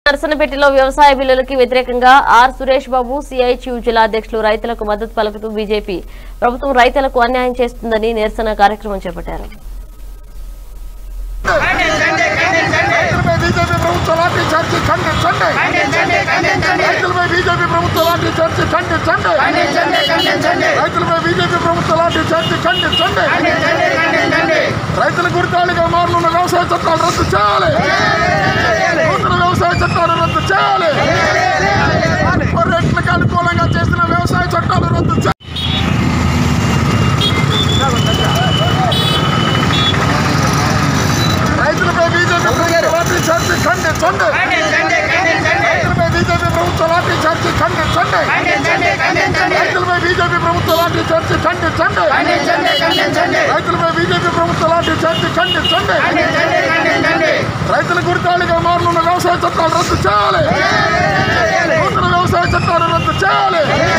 నరసనపేటలో వ్యవసాయ బిల్లులకి వ్యతిరేకంగా are Suresh Babu CITU జిల్లా అధ్యక్షులు రైతులకు మద్దతు పలుకుతూ బీజేపీ ప్రభుత్వం రైతులకు అన్యాయం చేస్తుందని నిరసన కార్యక్రమం చేపట్టారు రైతులపై బీజేపీ ప్రభుత్వ లాఠీ చార్జీ ఖండించండి రైతులపై బీజేపీ ప్రభుత్వ లాఠీ చార్జీ ఖండించండి రైతులపై బీజేపీ ప్రభుత్వ లాఠీ చార్జీ ఖండించండి రైతుల గురితాళిగా మారుతున్న వ్యవసాయ చట్టాలు రద్దు చేయాలి నూతన వ్యవసాయ చట్టాలు రద్దు చేయాలి రైతులకు అనుకూలంగా చేసిన వ్యవసాయ చట్టాలు రద్దు చేయాలి రైతులపై బీజేపీ ప్రభుత్వ లాఠీ చార్జీ ఖండించండి రైతులపై బీజేపీ ప్రభుత్వ లాఠీ చార్జీ ఖండించండి రైతులపై బీజేపీ ప్రభుత్వ లాఠీ చార్జీ ఖండించండి రైతులపై బీజేపీ ప్రభుత్వ లాఠీ చార్జీ ఖండించండి రైతుల గురితాళిగా మారుతున్న వ్యవసాయ చట్టాలు రద్దు చేయాలి నూతన వ్యవసాయ చట్టాలు రద్దు చేయాలి